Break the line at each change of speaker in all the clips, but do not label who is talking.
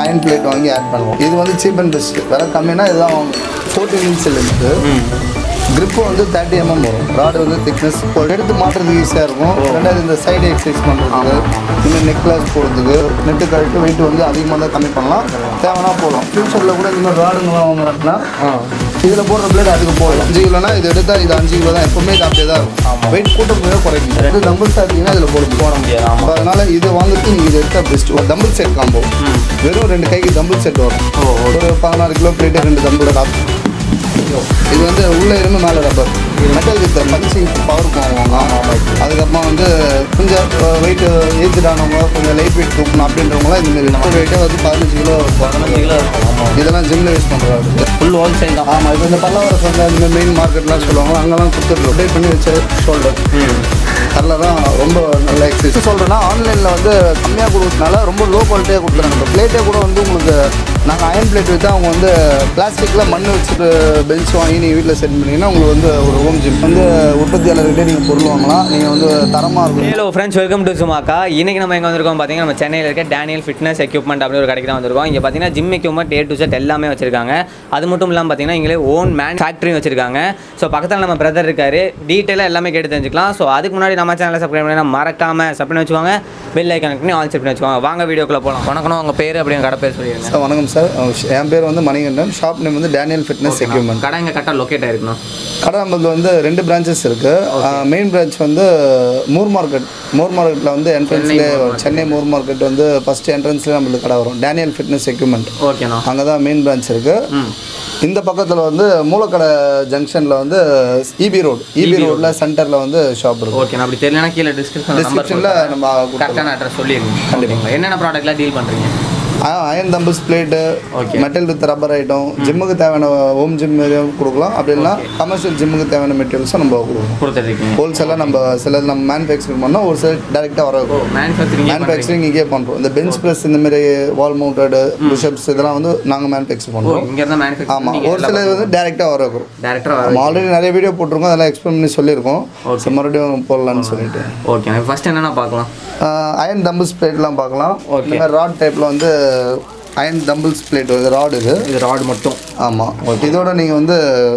Iron plate வாங்கி add பண்ணுவோம் இது வந்து சீப் அண்ட் பெஸ்ட் விலை கம்மினா இதுதான் வாங்குவோம் ஃபோர்டீன் இன்ச் இருந்து grip வந்து தேர்ட்டி எம்எம் வரும் ராடு வந்து திக்னஸ் எடுத்து மாட்டுறதுக்கு ஈஸியாக இருக்கும் ரெண்டாவது இந்த சைடு எக்ஸசைஸ் பண்ணுறதுக்கு இன்னும் நெக் கிளாஸ் போடுறதுக்கு நெட்டு கழட்டு வெயிட் வந்து அதிகமாக தான் கம்மி பண்ணலாம் தேவைன்னா போடலாம் ஃபியூச்சரில் கூட இன்னும் ராடுங்கெல்லாம் வாங்குறாங்கன்னா இதில் போடுற பிளேட் அதுக்கு போடலாம் அஞ்சு கிலோனா இது எடுத்தால் இது அஞ்சு கிலோ தான் எப்பவுமே இது அப்படியே தான் இருக்கும் வெயிட் கூட்ட முடியாது குறைக்கும் ரெண்டு டம்பிள்ஸ் எடுத்தீங்கன்னா இதில் போட போட முடியாது
ஆமா.
அதனால இது வாங்குறதுக்கு நீங்கள் இது எடுத்தால் பெஸ்ட் ஒரு டம்பிள் செட் காம்போ வெறும் ரெண்டு கைக்கு டம்பிள் செட் வரும் ஒரு பதினாறு கிலோ பிளேட்டு ரெண்டு டம்பிள் இது வந்து உள்ள இரும்பு மேலே rubber metal with punching power போவாங்க அதுக்கப்புறமா வந்து கொஞ்சம் வெயிட் ஏஜ்ட் ஆனவங்க கொஞ்சம் லைட் வெயிட் தூக்கணும் அப்படின்றவங்களாம் இந்த மாதிரி நம்ம வெயிட்டே வந்து பதினஞ்சு கிலோ
பதினஞ்சு கிலோ இருக்கும் ஆமாம்
இதெல்லாம் ஜிம்மில் யூஸ் பண்ணுறாங்க
ஃபுல் ஹோல்சேல் தான்
ஆமாம் இப்போ இந்த பல்லாவரம் சொந்த இந்த மெயின் மார்க்கெட்லாம் சொல்லுவாங்க அங்கெல்லாம் கொடுத்துட்டு ரொட்டேட் பண்ணி வச்ச ஷோல்டர் அதில் தான் ரொம்ப நல்ல எக்ஸசைஸ் சொல்கிறேன்னா ஆன்லைனில் வந்து கம்மியாக கொடுக்கறதுனால ரொம்ப லோ குவாலிட்டியாக கொடுக்குறாங்க இப்போ பிளேட்டே கூட வந்து உங்களுக்கு நாங்கள் அயன் பிளேட் வச்சு அவங்க வந்து பிளாஸ்டிக்கில் மண் வச்சுட்டு பெஞ்ச் வாங்கி நீங்கள் வீட்டில் செட் பண்ணிங்கன்னா உங்களுக்கு வந்து ஒரு ஹோம் ஜிம் வந்து உற்பத்தியாளர்கிட்டே நீங்கள் பொருள் வாங்கலாம் நீங்கள் வந்து தரமாக இருக்கும்
ஹலோ ஃப்ரெண்ட்ஸ் வெல்கம் டு சுமாக்கா இன்னைக்கு நம்ம எங்கே வந்திருக்கோம் பார்த்தீங்கன்னா நம்ம சென்னையில் இருக்க டேனியல் ஃபிட்னஸ் எக்யூப்மெண்ட் அப்படின்னு ஒரு கடைக்கு தான் வந்திருக்கோம் இங்கே பார்த்தீங்கன்னா gym equipment A to set எல்லாமே வச்சிருக்காங்க அது மட்டும் இல்லாமல் பார்த்தீங்கன்னா இங்களே ஓன் மேன் ஃபேக்ட்ரியும் வச்சிருக்காங்க ஸோ பக்கத்தில் நம்ம பிரதர் இருக்காரு டீட்டெயிலாக எல்லாமே கேட்டு தெரிஞ்சுக்கலாம் ஸோ அதுக்கு முன்னாடி நம்ம சேனலை சப்ஸ்கிரைப் பண்ணி மறக்காம சப் பண்ணி வச்சுக்கோங்க பெல் ஐக்கன் பண்ணி ஆல் செட் பண்ணி வச்சுக்கோங்க வாங்க வீடியோக்குள்ள போகலாம் வணக்கம் உங்கள் பேர் அப்படின்னு கடை பேர் சொல்லிடுங்க
சார் வணக்கம் சார் என் பேர் வந்து மணிகண்டன் ஷாப் நேம் வந்து டேனியல் ஃபிட்னஸ் எக்யூப்மெண்ட்
கடை இங்கே கரெக்டாக லொக்கேட் ஆயிருக்கணும்
கடம்பத்தில் வந்து ரெண்டு பிரான்ச்சஸ் இருக்குது மெயின் பிரான்ச் வந்து மூர் மார்க்கெட் மூர் மார்க்கெட்டில் வந்து என்ட்ரன்ஸ்லேயே சென்னை மூர் மார்க்கெட் வந்து ஃபஸ்ட் என்ட்ரன்ஸ்லேயே நம்மளுக்கு கடை வரும் டேனியல் ஃபிட்னஸ் எக்யூப்மெண்ட்
ஓகேண்ணா
அங்கே தான் மெயின் பிரான்ச் இருக்குது
ம்
இந்த பக்கத்தில் வந்து மூலக்கடை ஜங்ஷனில் வந்து இபி ரோடு இபி ரோட்டில் சென்டரில் வந்து ஷாப் இருக்குது
ஓகே அப்படி தெரியலனா கீழே டிஸ்கிரிப்ஷன் நம்பர்
டிஸ்கிரிப்ஷனில் நம்ம கொடுத்துருவோம்.
கரெக்டான அட்ரஸ் சொல்லிடுங்க கண்டிப்பாக என்னென்ன ப்ராடக்ட்லாம் டீல் பண்ணுறீங்க
iron dumbbells plate
Okay.
Metal with rubber item ஜிம்முக்கு தேவையான ஹோம் ஜிம் கொடுக்கலாம் அப்படி இல்லைனா கமர்ஷியல் ஜிம்முக்கு தேவையான மெட்டீரியல்ஸும் நம்ம கொடுக்கலாம்
கொடுத்துருக்கீங்க
ஹோல்சேலாக நம்ம சிலது நம்ம மேனுஃபேக்சரிங் பண்ணோம் ஒரு சில டேரெக்டாக வர வைப்போம்
மேனுஃபேக்சரிங்
மேனுஃபேக்சரிங் இங்கே பண்ணுறோம் இந்த பெஞ்ச் ப்ரெஸ் இந்த மாதிரி வால் மவுண்டட் புஷப்ஸ் இதெல்லாம் வந்து நாங்கள் மேனுஃபேக்சர் பண்ணுறோம்
இங்க இருந்தா மேனுஃபேக்சரிங்
ஆமாம் ஒரு சில வந்து டேரெக்டாக வர வைக்கிறோம்
டைரக்டரா
நம்ம ஆல்ரெடி நிறைய வீடியோ போட்டிருக்கோம் அதெல்லாம் எக்ஸ்பிளைன் பண்ணி சொல்லியிருக்கோம் ஸோ மறுபடியும் போடலான்னு சொல்லிட்டு
ஓகே ஃபர்ஸ்ட் என்னென்ன பார்க்கலாம்
அயன் தம்பிள்ஸ் பிளேட்லாம் பார்க்கலாம்
Okay.
இந்த மாதிரி ராட் டைப்பில் வந்து அயன் தம்பிள்ஸ் பிளேட் இது ராடு இது
இது ராட் மட்டும்
ஆமாம் இதோட நீங்கள் வந்து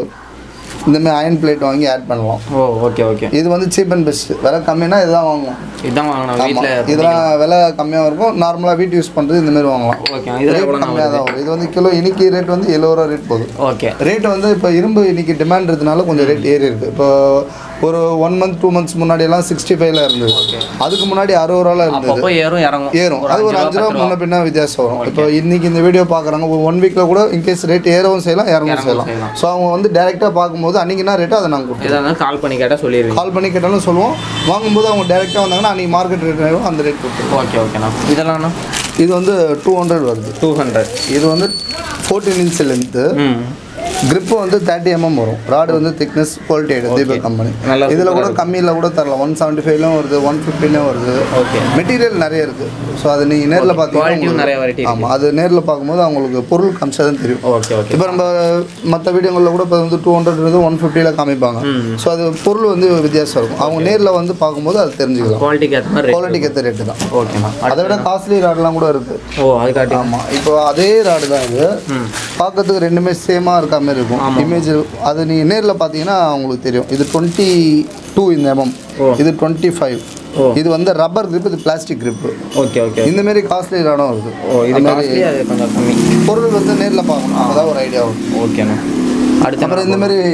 இந்த மாதிரி அயன் பிளேட் வாங்கி ஆட் பண்ணலாம்
ஓ ஓகே ஓகே
இது வந்து சீப் அண்ட் பெஸ்ட் விலை கம்மினா இதுதான் வாங்குவோம்
இதான் வாங்கணும்
ஆமாம்
வீட்டில்
இதெல்லாம் விலை கம்மியாக இருக்கும் நார்மலாக வீட்டு யூஸ் பண்ணுறது இந்த மாதிரி வாங்கலாம்
ஓகே இதில்
ரேட்
எவ்வளோ
கம்மியாக தான் வரும் இது வந்து கிலோ இன்னைக்கு ரேட் வந்து எழுபது ரூபா ரேட் போகுது
ஓகே
ரேட் வந்து இப்போ இரும்பு இன்னைக்கு டிமாண்ட் இருக்கிறதுனால கொஞ்சம் ரேட் ஏறி இருக்கு இப்போ ஒரு ஒன் மந்த் டூ மந்த்ஸ் முன்னாடி எல்லாம் சிக்ஸ்டி ஃபைவ்ல இருந்தது அதுக்கு முன்னாடி அறுபது ரூபால இருந்தது
அப்பப்போ ஏறும் இறங்கும்
ஏறும் அது ஒரு அஞ்சு ரூபா முன்ன பின்ன வித்தியாசம் வரும் இப்போ இன்னைக்கு இந்த வீடியோ பார்க்குறாங்க ஒரு ஒன் வீக்ல கூட இன்கேஸ் ரேட் ஏறவும் செய்யலாம் இறங்கவும் செய்யலாம்
செய்யலாம்.
ஸோ அவங்க வந்து டேரெக்டாக பார்க்கும்போது அன்னைக்கு என்ன ரேட்டோ அதை நாங்கள் கொடுத்துருவோம்
எதாக இருந்தாலும் கால் பண்ணி கேட்டால் சொல்லிடுவீங்க
கால் பண்ணி கேட்டாலும் சொல்லுவோம் வாங்கும்போது அவங்க டேரெக்டாக வந்தாங்கன்னா அன்னைக்கு மார்க்கெட் ரேட் ஆகும் அந்த ரேட் கொடுத்துருவோம்
ஓகே ஓகேண்ணா இதெல்லாம்
இது வந்து டூ ஹண்ட்ரட் வருது
டூ ஹண்ட்ரட்
இது வந்து ஃபோர்டீன் இன்ச் லென்த்து
ம்
grip வந்து தேர்ட்டி எம்எம் வரும் ராடு வந்து திக்னஸ் குவாலிட்டி ஆகிடும் தீபக் கம்பெனி
நல்லா
இதில் கூட கம்மியில் கூட தரலாம் ஒன் செவன்ட்டி ஃபைவ்லையும் வருது ஒன் ஃபிஃப்டிலையும் வருது
ஓகே
மெட்டீரியல் நிறைய இருக்குது ஸோ அது நீங்கள் நேரில்
குவாலிட்டியும்
பார்த்தீங்கன்னா
நிறைய வெரைட்டி
ஆமாம் அது நேரில் பார்க்கும்போது அவங்களுக்கு பொருள் காமிச்சா தான் தெரியும்
ஓகே ஓகே
இப்போ நம்ம மற்ற வீடியோங்களில் கூட இப்போ வந்து டூ ஹண்ட்ரட் இருந்து ஒன் ஃபிஃப்டியில் காமிப்பாங்க ஸோ அது பொருள் வந்து வித்தியாசம் இருக்கும் அவங்க நேரில் வந்து பார்க்கும்போது அது தெரிஞ்சுக்கலாம்
குவாலிட்டிக்கு ஏற்ற மாதிரி
குவாலிட்டிக்கு ஏற்ற ரேட்டு தான்
ஓகேண்ணா
அதை விட காஸ்ட்லி ராட்லாம் கூட இருக்குது
ஓ அது காட்டி
ஆமாம் இப்போ அதே ராடு தான் இது
ம்
பார்க்கறதுக்கு ரெண்டுமே சேமாக இருக்க மாதிரி இருக்கும் இமேஜ் அது நீங்கள் நேரில் பார்த்தீங்கன்னா உங்களுக்கு தெரியும் இது டுவெண்ட்டி டூ இந்த எம்எம்
ஓ.
இது டுவெண்ட்டி ஃபைவ்
ஓ.
இது வந்து ரப்பர் grip இது பிளாஸ்டிக் grip
ஓகே ஓகே
இந்த மாதிரி காஸ்ட்லி ராடம் இருக்குது
ஓ இது காஸ்ட்லி அது கொஞ்சம் கம்மி
பொருள் வந்து நேரில் பார்க்கணும் அப்பதான் ஒரு ஐடியா வரும்
ஓகேண்ணா அடுத்த
அப்புறம் இந்த மாதிரி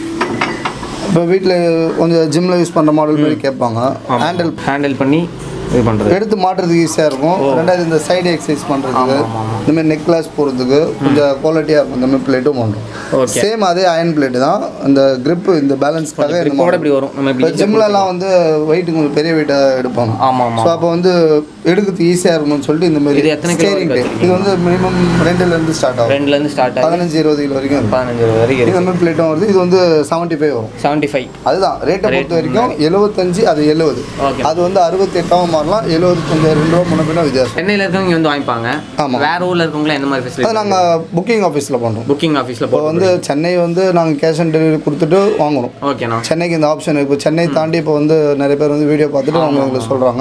இப்போ வீட்டில் கொஞ்சம் ஜிம்மில் யூஸ் பண்ணுற மாடல் மாதிரி கேட்பாங்க ஹேண்டில்
ஹேண்டில் பண்ணி இது பண்ணுறது
எடுத்து மாட்டுறதுக்கு ஈஸியாக இருக்கும் ரெண்டாவது இந்த சைடு எக்ஸசைஸ் பண்ணுறதுக்கு இந்த மாதிரி நெக் கிளாஸ் போடுறதுக்கு கொஞ்சம் குவாலிட்டியாக இருக்கும் இந்த மாதிரி பிளேட்டும் பண்ணுறோம்
ஓகே
சேம் அதே அயன் பிளேட் தான் இந்த grip இந்த பேலன்ஸ்க்காக இந்த
இப்போ இப்படி வரும் நம்ம
இப்போ
இப்படி
ஜிம்லலாம் வந்து வெயிட் கொஞ்சம் பெரிய வெயிட்டாக எடுப்பாங்க
ஆமாம் ஆமாம்
ஸோ அப்போ வந்து எடுக்கிறதுக்கு ஈஸியாக இருக்கணும்னு சொல்லிட்டு இந்த மாதிரி
இது எத்தனை கிலோ
steering
வரைக்கும்
tape. இது வந்து மினிமம் ரெண்டுலேருந்து ஸ்டார்ட் ஆகும்
ரெண்டுலேருந்து ஸ்டார்ட் ஆகி
பதினஞ்சு இருபது கிலோ வரைக்கும் இருக்கும்
பதினஞ்சு வரைக்கும்
இந்த மாதிரி பிளேட்டும் வருது இது வந்து செவன்ட்டி ஃபைவ் வரும்
செவன்ட்டி ஃபைவ்
அதுதான் ரேட்டை பொறுத்த வரைக்கும் எழுபத்தஞ்சு அது எழுபது
ஓகே
அது வந்து அறுபத்தி எட்டாவும் மாறலாம் எழுபது கொஞ்சம் ரெண்டு ரூபா முன்ன பின்ன வித்தியாசம்
சென்னையில் இருக்கவங்க இங்க வந்து வாங்கிப்பாங்க
ஆமா.
வேற ஊர்ல இருக்கவங்களா எந்த மாதிரி
அது
ஃபெசிலிட்டி
நாங்கள் புக்கிங் ஆஃபீஸில் பண்ணுறோம்
புக்கிங் ஆஃபீஸில்
இப்போ
போ
வந்து சென்னை வந்து நாங்கள் கேஷ் ஆன் டெலிவரி கொடுத்துட்டு வாங்குறோம்
ஓகேண்ணா
சென்னைக்கு இந்த ஆப்ஷன் இப்போ சென்னை தாண்டி இப்போ வந்து நிறைய பேர் வந்து வீடியோ பார்த்துட்டு அவங்க எங்களுக்கு சொல்கிறாங்க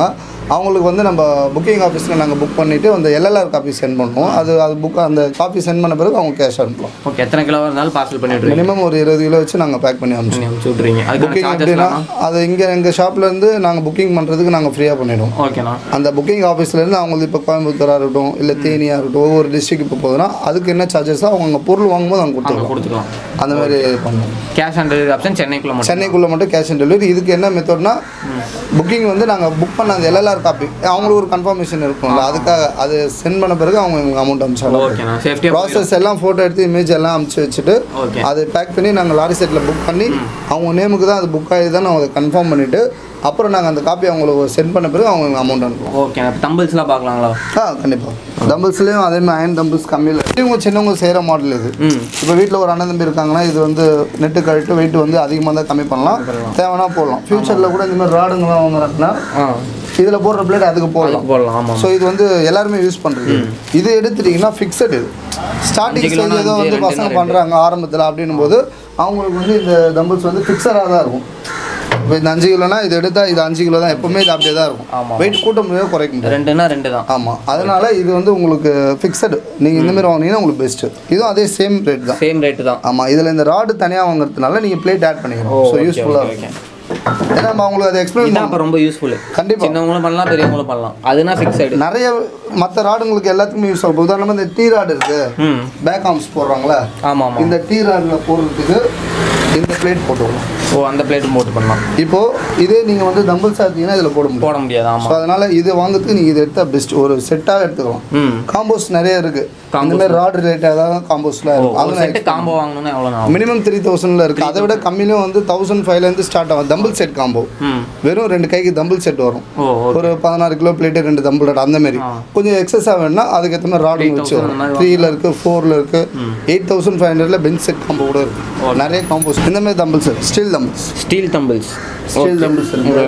அவங்களுக்கு வந்து நம்ம புக்கிங் ஆஃபீஸில் நாங்கள் புக் பண்ணிவிட்டு அந்த எல்எல்ஆர் காப்பி சென்ட் பண்ணுவோம் அது அது புக் அந்த காப்பி சென்ட் பண்ண பிறகு அவங்க கேஷ் அனுப்பலாம்
ஓகே எத்தனை கிலோ இருந்தாலும் பார்சல் பண்ணி விட்ருவீங்க
மினிமம் ஒரு இருபது கிலோ வச்சு நாங்கள் பேக் பண்ணி அனுப்பிச்சிடுவோம்
அனுப்பிச்சு விட்ருவீங்க அதுக்கு
புக்கிங்
சார்ஜஸ்
எப்படின்னா அது இங்கே எங்கள் ஷாப்லேருந்து நாங்கள் புக்கிங் பண்ணுறதுக்கு நாங்கள் ஃப்ரீயாக பண்ணிவிடுவோம்
ஓகேண்ணா
அந்த புக்கிங் ஆஃபீஸ்லேருந்து அவங்களுக்கு இப்போ கோயம்புத்தூராக இருக்கட்டும் இல்லை தேனியாக இருக்கட்டும் ஒவ்வொரு டிஸ்ட்ரிக்ட் இப்போ போகுதுன்னா அதுக்கு என்ன சார்ஜஸோ அவங்க பொருள் வாங்கும்போது அவங்க
அங்கே
கொடுத்துருவோம்
கொடுத்துக்கலாம்
அந்த மாதிரி பண்ணுவோம்
கேஷ் ஆன் டெலிவரி ஆப்ஷன் சென்னைக்குள்ள மட்டும்
சென்னைக்குள்ளே மட்டும் கேஷ் ஆன் டெலிவரி இதுக்கு என்ன மெத்தட்னா புக்கிங் வந்து நாங்கள் புக் பண்ண அந்த எல்எல்ஆர் காப்பி அவங்களுக்கு ஒரு கன்ஃபர்மேஷன் இருக்கும்ல அதுக்காக அது சென்ட் பண்ண பிறகு அவங்க எங்களுக்கு அமௌண்ட் அனுப்பிச்சாலும்
ஓகேண்ணா சேஃப்டியாக
ப்ராசஸ் எல்லாம் ஃபோட்டோ எடுத்து இமேஜ் எல்லாம் அனுப்பிச்சு வச்சுட்டு
ஓகே
அதை பேக் பண்ணி நாங்கள் லாரி செட்டில் புக் பண்ணி அவங்க நேமுக்கு தான் அது புக் ஆகி தான் நாங்கள் அதை கன்ஃபார்ம் பண்ணிவிட்டு அப்புறம் நாங்கள் அந்த காப்பி அவங்களுக்கு சென்ட் பண்ண பிறகு அவங்க அமௌண்ட் அனுப்புவோம்
ஓகே தம்பிள்ஸ்லாம் பார்க்கலாங்களா
ஆ கண்டிப்பாக தம்பிள்ஸ்லேயும் அதே மாதிரி அயன் தம்பிள்ஸ் கம்மியில் இவங்க சின்னவங்க செய்கிற மாடல் இது
ம்
இப்போ வீட்டில் ஒரு அண்ணன் தம்பி இருக்காங்கன்னா இது வந்து நெட்டு கழிட்டு வெயிட் வந்து அதிகமாக தான் கம்மி பண்ணலாம் தேவைன்னா போடலாம் ஃப்யூச்சரில் கூட இந்த மாதிரி ராடுங்கெல்லாம் வாங்குறாங்கன்னா
ஆ
இதில் போடுற பிளேட் அதுக்கு போடலாம்
போடலாம் ஆமாம்
ஸோ இது வந்து எல்லாருமே யூஸ் பண்ணுறது இது எடுத்துட்டிங்கன்னா ஃபிக்ஸட் இது ஸ்டார்டிங்
அஞ்சு கிலோனா
ஸ்டேஜ் ஏதோ
அஞ்சு,
வந்து
ரெண்டு
பசங்க
ரெண்டு.
பண்ணுறாங்க ஆரம்பத்தில் அப்படின்னும் போது அவங்களுக்கு வந்து இந்த தம்பிள்ஸ் வந்து ஃபிக்ஸடாக தான் இருக்கும் இப்போ இந்த அஞ்சு கிலோனா இது எடுத்தால் இது அஞ்சு கிலோ தான் எப்பவுமே இது அப்படியே தான் இருக்கும்
ஆமா.
வெயிட் கூட்ட முடியாது குறைக்க முடியாது
ரெண்டுன்னா ரெண்டு தான்
ஆமாம் அதனால இது வந்து உங்களுக்கு ஃபிக்ஸடு நீங்கள் இந்த மாதிரி வாங்குனீங்கன்னா உங்களுக்கு பெஸ்ட்டு இதுவும் அதே சேம் ரேட் தான்
சேம் ரேட்டு தான்
ஆமாம் இதில் இந்த ராடு தனியாக வாங்குறதுனால நீங்கள் பிளேட் ஆட் பண்ணிக்கணும் ஸோ யூஸ்ஃபுல்லாக
ஓகே
இருக்கும் ஏன்னா நம்ம அவங்களுக்கு அதை எக்ஸ்பிளைன்
இதான் அப்போ ரொம்ப யூஸ்ஃபுல்
கண்டிப்பாக
சின்னவங்களும் பண்ணலாம் பெரியவங்களும் பண்ணலாம் அதுனா ஃபிக்ஸடு
நிறைய மற்ற ராடுங்களுக்கு எல்லாத்துக்குமே யூஸ் ஆகும் உதாரணமாக இந்த டீ ராடு இருக்கு
ம்
பேக் ஆர்ம்ஸ் போடுறாங்களே
ஆமாம் ஆமாம்
இந்த டீ ராடில் போடுறதுக்கு இந்த பிளேட் போட்டுக்கணும்
ஓ அந்த பிளேட்டும் போட்டு பண்ணலாம்
இப்போ இதே நீங்கள் வந்து தம்பிள்ஸ் ஆத்தீங்கன்னா இதில் போட முடியும்
போட முடியாது
ஸோ
ஆமாம்
அதனால இது வாங்குறதுக்கு நீங்கள் இது எடுத்தால் பெஸ்ட் ஒரு செட்டாக எடுத்துக்கலாம்
ம்
காம்போஸ் நிறைய இருக்கு இந்த மாதிரி ராட் ரிலேட்டடாக தான் காம்போஸ்லாம்
ஓ
இருக்கும்
ஒரு செட்டு காம்போ வாங்கணும்னா எவ்வளோ ஆகும்
மினிமம் த்ரீ தௌசண்ட்ல இருக்கு அதை விட கம்மியிலும் வந்து தௌசண்ட் ஃபைவ்லேருந்து ஸ்டார்ட் ஆகும் தம்பிள் செட் காம்போ
ம்
வெறும் ரெண்டு கைக்கு தம்பிள் செட் வரும்
ஓ ஓ
ஒரு பதினாறு கிலோ பிளேட்டு ரெண்டு தம்பிள் ராட் அந்த மாதிரி
ஆ.
கொஞ்சம் எக்ஸஸாக வேணும்னா அதுக்கேற்ற மாதிரி ராடு வச்சு
3,000 அந்த மாதிரி
த்ரீல இருக்கு ஃபோர்ல இருக்கு எயிட் தௌசண்ட் ஃபைவ் ஹண்ட்ரட்ல பெஞ்ச் செட் காம்போ கூட இருக்கு நிறைய காம்போஸ் இந்த மாதிரி dumbbell set steel dumbbells
steel dumbbells
steel dumbbells இருக்கு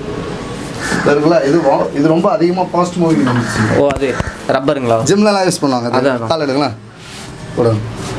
இருக்குல்ல இது வா- இது ரொம்ப அதிகமாக ஃபாஸ்ட் மூவிங் தம்பிள்ஸ்
ஓ அது ரப்பருங்களா
ஜிம்லலாம் யூஸ் பண்ணுவாங்க அது.
அதான், அதான்.
கால் எடுங்களேன் போடுங்க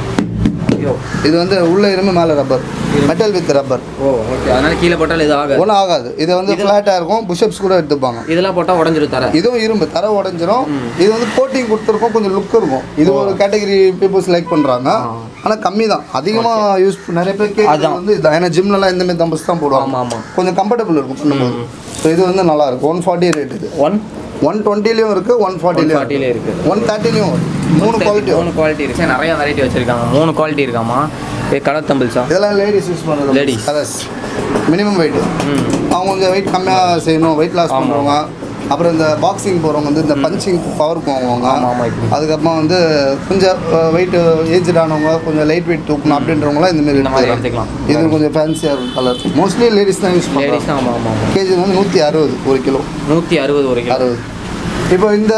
ஐயோ
இது வந்து உள்ள இரும்பு மேலே ரப்பர் மெட்டல் வித் ரப்பர்
ஓ ஓகே அதனால கீழே போட்டால் இது ஆகாது
ஒன்றும் ஆகாது இது வந்து ஃப்ளாட்டாக இருக்கும் புஷ்அப்ஸ் கூட எடுத்துப்பாங்க
இதெல்லாம் போட்டால் உடஞ்சிரும் தர
இதுவும் இரும்பு தர உடஞ்சிரும் இது வந்து கோட்டிங் கொடுத்துருக்கோம் கொஞ்சம் லுக் இருக்கும் இது ஒரு கேட்டகரி பீப்புள்ஸ் லைக் பண்ணுறாங்க ஆனால் கம்மி தான் அதிகமாக யூஸ் நிறைய பேர் கேட்குறது வந்து இதான் ஏன்னா ஜிம்லலாம் இந்த மாதிரி தம்பஸ் தான் போடுவாங்க
ஆமாம் ஆமாம்
கொஞ்சம் கம்ஃபர்டபுள் இருக்கும் பண்ணும்போது ஸோ இது வந்து நல்லா இருக்கும் ஒன் ஃபார்ட்டி ரேட் இது
ஒன்
ஒன் டுவெண்ட்டிலையும் இருக்குது ஒன் ஃபார்ட்டிலையும்
ஃபார்ட்டிலே இருக்குது
ஒன் தேர்ட்டிலையும் மூணு குவாலிட்டி
மூணு குவாலிட்டி இருக்கு சரி, நிறைய வெரைட்டி வச்சிருக்காங்க மூணு குவாலிட்டி இருக்காமா இது கலர் தம்பிள்ஸா
இதெல்லாம் லேடிஸ் யூஸ் பண்ணுறது
Ladies.
கலர்ஸ் மினிமம் வெயிட்
ம்
அவங்க கொஞ்சம் வெயிட் கம்மியாக செய்யணும் வெயிட் லாஸ் பண்ணுறவங்க அப்புறம் இந்த பாக்ஸிங் போகிறவங்க வந்து இந்த பஞ்சிங் பவர் போவாங்க
ஆமாம் ஆமாம் இப்படி
அதுக்கப்புறம் வந்து கொஞ்சம் வெயிட் ஏஜ்ட் ஆனவங்க கொஞ்சம் லைட் வெயிட் தூக்கணும் அப்படின்றவங்களாம் இந்த மாதிரி
இந்த மாதிரி
எடுத்துக்கலாம்.
எடுத்துக்கலாம்
இது கொஞ்சம் ஃபேன்சியாக இருக்கும் கலர் மோஸ்ட்லி லேடிஸ் தான் யூஸ் பண்ணுறாங்க
லேடிஸ் தான் ஆமாம் ஆமாம் ஆமாம்
கேஜி வந்து நூற்றி அறுபது ஒரு கிலோ
நூற்றி அறுபது ஒரு கிலோ
அறுபது இப்போ இந்த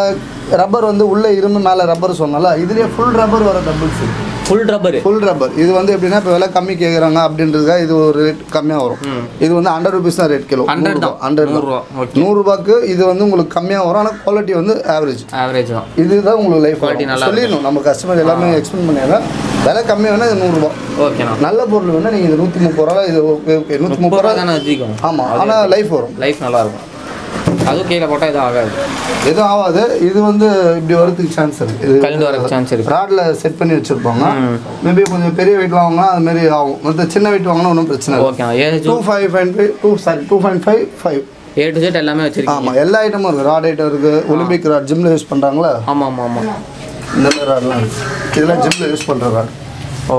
ரப்பர் வந்து உள்ள இரும்பு மேலே ரப்பர் சொன்னால இதுலேயே ஃபுல் ரப்பர் வர doubles
full rubber
full rubber இது வந்து எப்படின்னா இப்போ விலை கம்மி கேட்குறாங்க அப்படின்றதுக்காக இது ஒரு ரேட் கம்மியாக வரும்
ம்
இது வந்து ஹண்ட்ரட் ருபீஸ் தான் ரேட் கிலோ
ஹண்ட்ரட் தான்
ஹண்ட்ரட்
நூறுரூவா ஓகே
நூறுரூபாக்கு இது வந்து உங்களுக்கு கம்மியாக வரும் ஆனால் குவாலிட்டி வந்து ஆவரேஜ்
ஆவரேஜ் தான்
இதுதான் உங்களுக்கு லைஃப்
Quality நல்லா
சொல்லிடணும் நம்ம கஸ்டமர் எல்லாமே எக்ஸ்பிளைன் பண்ணிடுறேன் விலை கம்மி வேணால் இது நூறுரூபா
ஓகேண்ணா
நல்ல பொருள் வேணால் நீங்கள் இது நூற்றி முப்பது ரூபா இது ஓகே ஓகே நூற்றி
முப்பது
முப்பது
ரூபா
ரூபா
தானே வச்சுக்கோங்க
ஆமாம் ஆனால் லைஃப் வரும்
லைஃப் நல்லா இருக்கும் அதுவும் கீழே போட்டால் எதுவும் ஆகாது
எதுவும் ஆகாது இது வந்து இப்படி வரதுக்கு சான்ஸ் இருக்கு இது
கலந்து வரக்கு சான்ஸ் இருக்கு
ராட்ல செட் பண்ணி வச்சிருப்பாங்க
ம்.
மேபி கொஞ்சம் பெரிய வெயிட் வாங்கினா அது மாதிரி ஆகும் மற்ற சின்ன வெயிட் வாங்கினா ஒன்றும் பிரச்சனை இல்லை
ஓகேண்ணா age
two five five five two sorry two point five five
A to set எல்லாமே வச்சிருக்கீங்க
ஆமாம் எல்லா ஐட்டமும் இருக்குது ராட் ஐட்டம் இருக்குது ஒலிம்பிக் ராட் ஜிம்மில் யூஸ் பண்ணுறாங்களா
ஆமாம் ஆமாம் ஆமாம்
இந்த மாதிரி ராட்லாம் இருக்கு. இதெல்லாம் ஜிம்மில் யூஸ் பண்ணுற ராட்
ஓ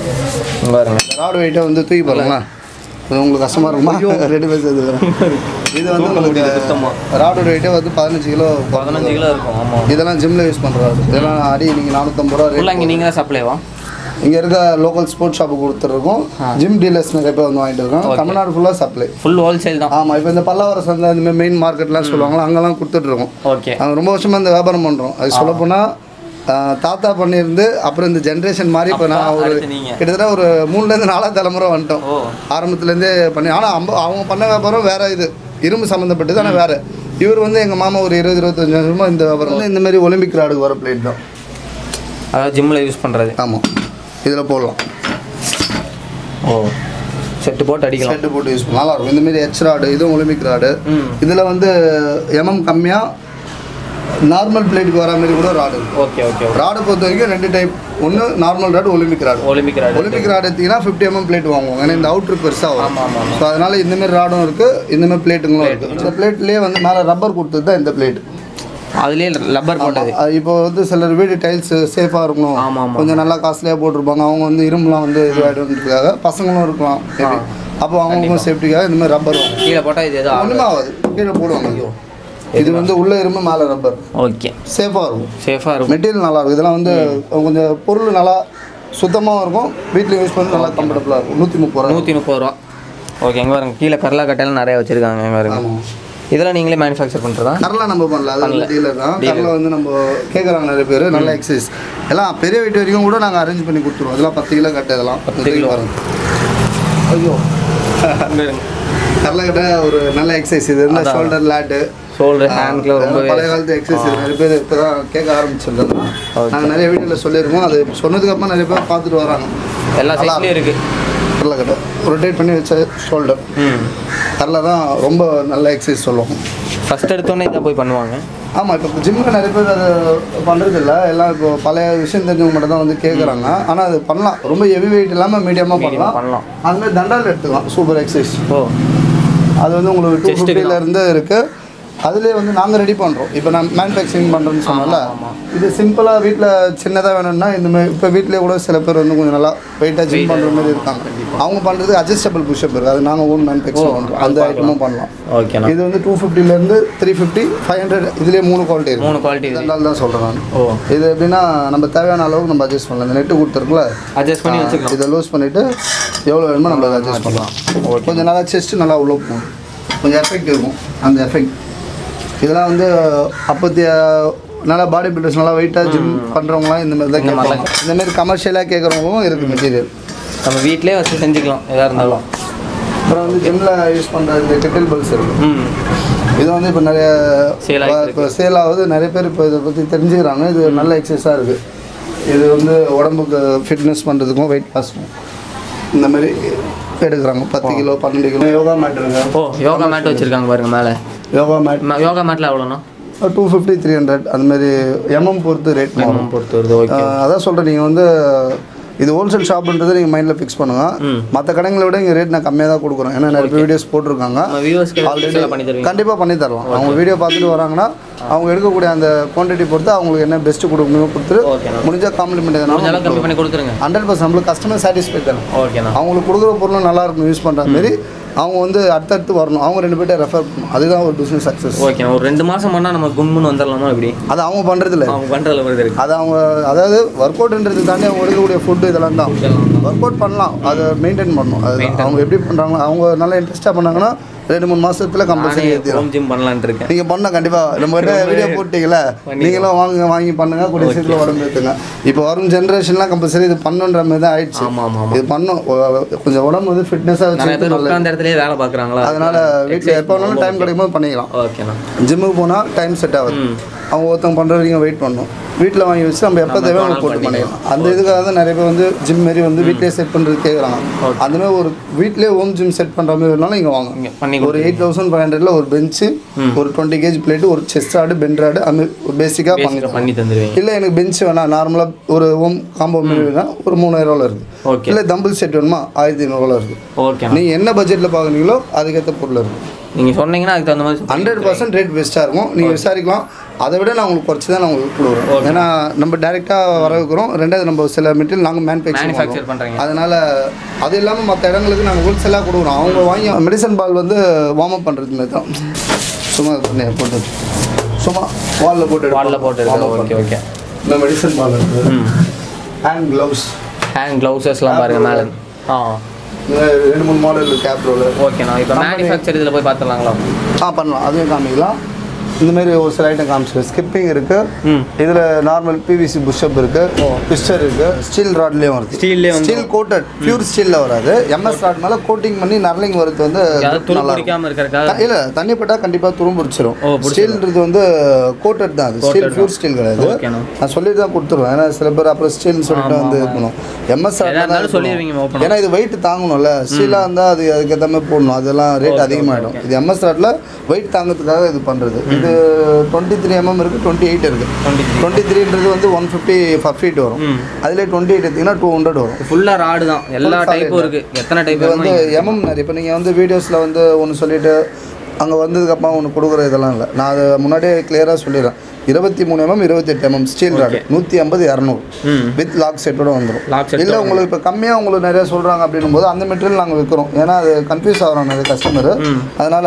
இங்க பாருங்க
ராட் வெயிட்டை வந்து தூக்கி பாருங்களா இது உங்களுக்கு கஷ்டமாக இருக்குமா ரெண்டு பேர் சேர்த்துக்கிறேன் இது வந்து உங்களுக்கு
சுத்தமா.
ராடோட வெயிட்டே வந்து பதினஞ்சு கிலோ
பதினஞ்சு கிலோ இருக்கும் ஆமாம்
இதெல்லாம் ஜிம்மில் யூஸ் பண்ணுற ராட் இதெல்லாம் அடி நீங்கள் நானூற்றம்பது ரூபா
ஃபுல்லாக
ரேட்
இங்கே நீங்கள் தான் சப்ளைவா
இங்கே இருக்க லோக்கல் ஸ்போர்ட்ஸ் ஷாப்புக்கு கொடுத்துருக்கோம் ஜிம் டீலர்ஸ் நிறைய பேர் வந்து வாங்கிட்டு இருக்கோம் தமிழ்நாடு ஃபுல்லாக சப்ளை
ஃபுல் ஹோல்சேல் தான்
ஆமாம் இப்போ இந்த பல்லாவர சந்தை இந்த மாதிரி மெயின் மார்க்கெட்லாம் சொல்லுவாங்களோ அங்கெல்லாம் கொடுத்துட்ருக்கோம்
ஓகே
நாங்கள் ரொம்ப வருஷமாக இந்த வியாபாரம் பண்ணுறோம் அது சொல்லப்போனால் தாத்தா பண்ணியிருந்து அப்புறம் இந்த ஜென்ரேஷன் மாதிரி இப்போ நான் ஒரு
அடுத்து நீங்க.
கிட்டத்தட்ட ஒரு மூணுலேருந்து நாலாவது தலைமுறை வந்துட்டோம்
ஓ
ஆரம்பத்துலேருந்தே பண்ணி ஆனால் அம்ப அவங்க பண்ண வியாபாரம் வேற இது இரும்பு சம்மந்தப்பட்டது ஆனால் வேற இவர் வந்து எங்கள் மாமா ஒரு இருபது இருபத்தஞ்சு வருஷமா இந்த வியாபாரம் வந்து இந்த மாதிரி ஒலிம்பிக் ராடுக்கு வர பிளேட் தான்
அதாவது ஜிம்மில் யூஸ் பண்ணுறது
ஆமாம் இதில் போடலாம்
ஓ செட்டு போட்டு அடிக்கலாம்
செட்டு போட்டு யூஸ் பண்ணலாம் நல்லா இருக்கும் இந்த மாதிரி ஹெச் ராடு இதுவும் ஒலிம்பிக் ராடு
ம்
இதில் வந்து எம்எம் கம்மியாக நார்மல் பிளேட்டுக்கு வர மாதிரி கூட ராடு இருக்கும்
ஓகே ஓகே
ராடை பொறுத்த வரைக்கும் ரெண்டு டைப் ஒன்று normal rod Olympic rod
Olympic rod
Olympic rod எடுத்தீங்கன்னா ஃபிஃப்டி எம்எம் பிளேட் வாங்குவோம் ஏன்னா இந்த அவுட்ரு பெருசாக வரும்
ஆமாம் ஆமாம்
ஸோ அதனால இந்த மாதிரி ராடும் இருக்குது இந்த மாதிரி பிளேட்டுங்களும் இருக்குது இந்த பிளேட்லேயே வந்து மேலே ரப்பர் கொடுத்தது தான் இந்த பிளேட்
அதுலேயே லப்பர் போட்டது
இப்போ வந்து சிலர் வீடு டைல்ஸ் சேஃபாக இருக்கணும்
ஆமாம் ஆமாம்
கொஞ்சம் நல்லா காஸ்ட்லியாக போட்டிருப்பாங்க அவங்க வந்து இரும்புலாம் வந்து இதுவாகிடுறதுக்காக பசங்களும் இருக்கலாம் maybe. அப்போ அவங்களுக்கும் சேஃப்டிக்காக இந்த மாதிரி ரப்பர் வாங்க
கீழே போட்டால் இது எதுவும்
ஒன்றுமே ஆகாது கீழே போடுவாங்க ஐயோ இது வந்து உள்ள இரும்பு மேலே ரப்பர்
ஓகே
சேஃபாக இருக்கும்
சேஃபாக இருக்கும்
மெட்டீரியல் நல்லா இருக்கும் இதெல்லாம் வந்து கொஞ்சம் பொருள் நல்லா சுத்தமாகவும் இருக்கும் வீட்டில் யூஸ் பண்ணி நல்லா கம்ஃபர்டபுளாக இருக்கும் நூற்றி முப்பது ரூபா
நூற்றி முப்பது ரூபா ஓகே எங்கே பாருங்க கீழே கரலா கட்டையெல்லாம் நிறைய வச்சுருக்காங்க எங்கே பாருங்க
ஆமாம்
இதெல்லாம் நீங்களே மேனுஃபேக்சர் பண்ணுறதா
கரலா நம்ம பண்ணல அது வந்து டீலர் தான் கரலா வந்து நம்ம கேட்குறாங்க நிறைய பேர் நல்ல எக்ஸசைஸ் எல்லாம் பெரிய வீட்டு வரைக்கும் கூட நாங்கள் அரேஞ்ச் பண்ணி கொடுத்துருவோம் அதெல்லாம் பத்து கிலோ கட்டு இதெல்லாம் பத்து கிலோ பாருங்க ஐயோ கரலா கட்டை ஒரு நல்ல எக்ஸசைஸ் இது இந்த ஷோல்டர் லேட்டு
ஷோல்டர் ஹேண்ட்ல ரொம்பவே
பழைய காலத்து எக்ஸசைஸ் நிறைய பேர் இப்போ தான் கேட்க ஆரம்பிச்சிருக்கோம் நாங்கள் நிறைய வீடியோவில் சொல்லியிருக்கோம் அது சொன்னதுக்கப்புறம் நிறைய பேர் பார்த்துட்டு வராங்க
எல்லா சைஸ்லேயும் இருக்குது
கரலா கட்டை ரொட்டேட் பண்ணி வச்ச ஷோல்டர்
ம்
கரலா தான் ரொம்ப நல்ல எக்ஸசைஸ் சொல்லுவோம்
ஃபஸ்ட் எடுத்தோன்னே இதான் போய் பண்ணுவாங்க
ஆமாம் இப்போ ஜிம்மில் நிறைய பேர் அது பண்ணுறது இல்லை எல்லாம் இப்போ பழைய விஷயம் தெரிஞ்சவங்க மட்டும் தான் வந்து கேட்குறாங்க ஆனால் அது பண்ணலாம் ரொம்ப ஹெவி வெயிட் இல்லாமல் மீடியமாக பண்ணலாம்
பண்ணலாம்
அது மாதிரி தண்டால் எடுத்துக்கலாம் சூப்பர் எக்ஸசைஸ்
ஓ
அது வந்து உங்களுக்கு டூ
Chest க்குலாம்.
இருந்து இருக்குது அதுலேயே வந்து நாங்கள் ரெடி பண்ணுறோம் இப்போ நான் மேனுஃபேக்சரிங் பண்ணுறேன்னு சொன்னோம்ல
ஆமா.
இது சிம்பிளாக வீட்டில் சின்னதாக வேணும்னா இந்த மாதிரி இப்போ வீட்டிலே கூட சில பேர் வந்து கொஞ்சம் நல்லா வெயிட்டாக ஜிம் பண்ணுற மாதிரி இருக்காங்க அவங்க பண்ணுறது அட்ஜஸ்டபிள் புஷ்அப் இருக்குது அது நாங்கள் ஓன் மேனுஃபேக்சர் பண்ணுறோம் அந்த ஐட்டமும் பண்ணலாம்
ஓகேண்ணா
இது வந்து டூ ஃபிஃப்டிலேருந்து த்ரீ ஃபிஃப்டி ஃபைவ் ஹண்ட்ரட் இதுலேயே மூணு குவாலிட்டி இருக்கு
மூணு குவாலிட்டி இது
இதனால தான் சொல்கிறேன் நான்
ஓ
இது எப்படின்னா நம்ம தேவையான அளவுக்கு நம்ம அட்ஜஸ்ட் பண்ணலாம் இந்த நெட்டு கொடுத்துருக்குல
அட்ஜஸ்ட் பண்ணி வச்சுக்கலாம்
இதை லூஸ் பண்ணிவிட்டு எவ்வளோ வேணுமோ நம்ம அதை அட்ஜஸ்ட் பண்ணலாம் கொஞ்சம் நல்லா செஸ்ட்டு நல்லா உள்ள போகும் கொஞ்சம் எஃபெக்ட் இருக்கும் அந்த எஃபெக்ட் இதெல்லாம் வந்து அப்போத்திய நல்லா பாடி பில்டர்ஸ் நல்லா வெயிட்டாக ஜிம் பண்ணுறவங்களாம் இந்த மாதிரி தான்
இந்த மாதிரிலாம்
கேட்பாங்க இந்த மாதிரி கமர்ஷியலாக கேட்குறவங்களும் இருக்குது மெட்டீரியல்
நம்ம வீட்டிலே வச்சு செஞ்சுக்கலாம் எதாக இருந்தாலும்
அப்புறம் வந்து ஜிம்மில் யூஸ் பண்ணுற இந்த கெட்டில் பல்ஸ் இருக்குது
ம்
இது வந்து இப்போ நிறைய
Sale ஆயிட்டு
இப்போ சேல் ஆகுது நிறைய பேர் இப்போ இதை பற்றி தெரிஞ்சுக்கிறாங்க இது நல்ல எக்ஸசைஸாக இருக்குது இது வந்து உடம்புக்கு ஃபிட்னஸ் பண்ணுறதுக்கும் வெயிட் லாஸ்க்கும் இந்த மாதிரி எடுக்கிறாங்க பத்து கிலோ பன்னெண்டு கிலோ யோகா மேட் இருக்கு
ஓ யோகா மேட் வச்சுருக்காங்க பாருங்க மேலே
யோகா மேட்
யோகா மேட்டில் எவ்வளோண்ணா
டூ ஃபிஃப்டி த்ரீ ஹண்ட்ரட் அந்த மாதிரி எம்எம் பொறுத்து ரேட் மாறும்
மினிமம் பொறுத்து வருது ஓகே
ஆஹ் அதான் சொல்கிறேன் நீங்கள் வந்து இது ஹோல்சேல் ஷாப்ன்றது நீங்கள் மைண்டில் ஃபிக்ஸ் பண்ணுங்கள்
ம்.
மற்ற கடைங்களை விட இங்கே ரேட் நான் கம்மியாக தான் கொடுக்குறோம் ஏன்னா நிறைய வீடியோஸ் போட்டிருக்காங்க
நம்ம வியூவர்ஸ்க்கு ஆல்ரெடி பண்ணி தருவீங்க
கண்டிப்பாக பண்ணி தரலாம் அவங்க வீடியோ பார்த்துட்டு வராங்கன்னா அவங்க எடுக்கக்கூடிய அந்த குவான்டிட்டி பொறுத்து அவங்களுக்கு என்ன பெஸ்ட்டு கொடுக்கணுமோ கொடுத்துட்டு
ஓகேண்ணா
முடிஞ்சால் காம்ப்ளிமெண்ட்
முடிஞ்ச
எதனாலும்
அளவுக்கு கம்மி பண்ணி கொடுத்துருங்க
ஹண்ட்ரட் பர்சன்ட் நம்மளுக்கு கஸ்டமர் சாட்டிஸ்ஃபை தானே
ஓகேண்ணா
அவங்களுக்கு கொடுக்குற பொருளும் நல்லா இருக்கும் யூஸ் பண்ணுற மாரி அவங்க வந்து அடுத்தடுத்து வரணும் அவங்க ரெண்டு பேர்ட்ட ரெஃபர் பண்ணணும் அதுதான் ஒரு பிஸ்னஸ் சக்ஸஸ்
ஓகேண்ணா ஒரு ரெண்டு மாதம் பண்ணால் நம்ம கும்முன்னு வந்துடலாமா இப்படி
அது அவங்க பண்ணுறது இல்லை
அவங்க பண்ணுறதுல வருது இருக்கு
அது அவங்க அதாவது ஒர்க் அவுட்ன்றது தாண்டி அவங்க எடுக்கக்கூடிய ஃபுட்டு இதெல்லாம் தான் ஒர்க் அவுட் பண்ணலாம் அதை மெயின்டைன் பண்ணணும் அது அவங்க எப்படி பண்ணுறாங்களோ அவங்க நல்லா இன்ட்ரெஸ்ட்டாக பண்ணாங்கன்னா ரெண்டு மூணு மாசத்துல கம்பல்சரி
நானே
ஏற்றிடும்
ஹோம் ஜிம் பண்ணலான்ட்டு இருக்கேன்
நீங்கள் பண்ண கண்டிப்பாக நம்ம கிட்ட வீடியோ போட்டீங்களா நீங்களும் வாங்க வாங்கி பண்ணுங்க கூடிய சீக்கிரம் உடம்பு ஏற்றுங்க இப்போ வரும் ஜென்ரேஷன்லாம் கம்பல்சரி இது பண்ணுன்ற மாதிரி தான் ஆயிடுச்சு
ஆமாம் ஆமாம் ஆமாம்
இது பண்ணும் ஒ- கொஞ்சம் உடம்பு வந்து ஃபிட்னஸாக
நிறைய பேர்
வச்சு
உட்காந்த இடத்துலயே வேலை பார்க்குறாங்களா
அதனால வீட்டில் எப்போ வேணாலும் டைம் கிடைக்கும் போது பண்ணிக்கலாம்
ஓகேண்ணா
ஜிம்முக்கு போனால் டைம் செட் ஆகுது
ம்
அவங்க ஒருத்தவங்க பண்ணுற வரைக்கும் வெயிட் பண்ணணும் வீட்டில் வாங்கி வச்சு நம்ம எப்போ தேவை அவங்க போட்டு பண்ணிக்கலாம் அந்த இதுக்காக தான் நிறைய பேர் வந்து ஜிம் மாரி வந்து வீட்டிலே செட் பண்ணுறது கேட்குறாங்க அந்த மாதிரி ஒரு வீட்டிலே ஹோம் ஜிம் செட் பண்ணுற மாதிரி வேணாலும் இங்கே வாங்க
இங்கே பண்ணி
ஒரு எயிட் தௌசண்ட் ஃபைவ் ஹண்ட்ரட்ல ஒரு பெஞ்சு ஒரு டுவெண்ட்டி கேஜ் பிளேட்டு ஒரு செஸ் ராடு பென் ராடு அந்த பேசிக்காக பண்ணி
கொடுத்து பண்ணி தந்துடுவீங்க
இல்லை எனக்கு பெஞ்ச் வேணாம் நார்மலாக ஒரு ஹோம் காம்போ மாதிரி வேணா ஒரு மூணாயிரரூவாவில் இருக்குது
ஓகே
இல்லை தம்பிள் செட் வேணுமா ஆயிரத்தி ஐநூறுரூவாவில் இருக்குது
ஓகேண்ணா
நீங்கள் என்ன பட்ஜெட்டில் பார்க்குறீங்களோ அதுக்கேற்ற பொருள் இருக்குது
நீங்கள் சொன்னீங்கன்னா அதுக்கு தகுந்த மாதிரி
ஹண்ட்ரட் பர்சன்ட் ரேட் பெஸ்ட்டாக இருக்கும் நீங்கள் விசாரிக்கலாம் அதை விட நான் உங்களுக்கு குறைச்சி தான் நான் உங்களுக்கு கொடுக்குறோம் ஏன்னா நம்ம டேரெக்டாக வர வைக்கிறோம் ரெண்டாவது நம்ம சில மெட்டீரியல் நாங்கள் மேனுஃபேக்சர்
மேனுஃபேக்சர் பண்ணுறீங்க
அதனால் அது இல்லாமல் மற்ற இடங்களுக்கு நாங்கள் ஹோல்சேலாக கொடுக்குறோம் அவங்க வாங்கி மெடிசன் பால் வந்து வார்ம் அப் பண்ணுறது மாதிரி தான் சும்மா பண்ணி போட்டு சும்மா வாலில் போட்டு
வாலில் போட்டு ஓகே ஓகே
இந்த மெடிசன் பால் இருக்குது
ம்
ஹேண்ட் க்ளவுஸ்
ஹேண்ட் க்ளவுசஸ்லாம் பாருங்க மேலே ஆ
ரெண்டு மூணு மாடல் கேப் ரோலர்
ஓகேண்ணா இப்போ மேனுஃபேக்சர் இதில் போய் பார்த்துலாங்களா
ஆ பண்ணலாம் அதுவும் காமிக்கலாம் இந்த மாதிரி ஒரு சில ஐட்டம் காமிச்சிருக்கேன் ஸ்கிப்பிங் இருக்கு
ம்
இதில் நார்மல் பிவிசி புஷ்அப் இருக்கு பிஸ்டர் இருக்கு ஸ்டீல் ராட்லேயும் வருது
ஸ்டீல்லே வந்து
ஸ்டீல் கோட்டட் பியூர் ஸ்டீலில் வராது எம்எஸ் ராட் மேலே கோட்டிங் பண்ணி நர்லிங் வரது வந்து
யாராவது துரு
நல்லா இருக்கும்
பிடிக்காம இருக்கிறதுக்காக
த- இல்ல தண்ணி பட்டா கண்டிப்பா துரும்பிடிச்சிரும்
ஓ, பிடிச்சிரும்.
ஸ்டீல்ன்றது வந்து கோட்டட் தான் அது ஸ்டீல் பியூர் ஸ்டீல் கிடையாது
ஓகேண்ணா
நான் சொல்லிட்டு தான் கொடுத்துருவேன் ஏன்னா சில பேர் அப்புறம் ஸ்டீல்னு சொல்லிட்டு வந்து இது பண்ணுவோம் எம்எஸ்
எதா இருந்தாலும் சொல்லிடுவீங்க ஓப்பன்
ஏன்னா இது வெயிட் தாங்கணும்ல ஸ்டீலாக இருந்தால் அது அதுக்கேற்ற மாதிரி போடணும் அதெல்லாம் ரேட் அதிகமாகிடும் இது எம்எஸ் ராட்ல வெயிட் தாங்கிறதுக்காக இது பண்ணுறது இது டுவெண்ட்டி த்ரீ எம்எம் இருக்குது டுவெண்ட்டி எயிட் இருக்குது
டுவெண்ட்டி த்ரீ
டுவெண்ட்டி த்ரீன்றது வந்து ஒன் ஃபிஃப்டி ஃபீட் வரும்
ம்
அதிலே டுவெண்ட்டி எயிட் எடுத்தீங்கன்னா டூ ஹண்ட்ரட் வரும்
ஃபுல்லாக ராடு தான் எல்லா
Full solid
டைப்பும் இருக்கு எத்தனை டைப்
இது வந்து எம்எம் நிறைய இப்போ நீங்கள் வந்து வீடியோஸில் வந்து ஒன்று சொல்லிட்டு அங்கே வந்ததுக்கப்புறம் ஒன்று கொடுக்குற இதெல்லாம் இல்லை நான் அதை முன்னாடியே கிளியராக சொல்லிடுறேன் இருபத்தி மூணு எம்எம் இருபத்தெட்டு எம்எம் ஸ்டீல் ராடு நூற்றி ஐம்பது இரநூறு
ம்
வித் லாக் செட்டோட வந்துடும்
லாக் செட்
இல்லை உங்களுக்கு இப்போ கம்மியாக உங்களுக்கு நிறைய சொல்கிறாங்க அப்படின்னும் போது அந்த மெட்டீரியல் நாங்கள் விற்கிறோம் ஏன்னா அது கன்ஃபியூஸ் ஆகிறோம் நிறைய கஸ்டமர்
ம்
அதனால்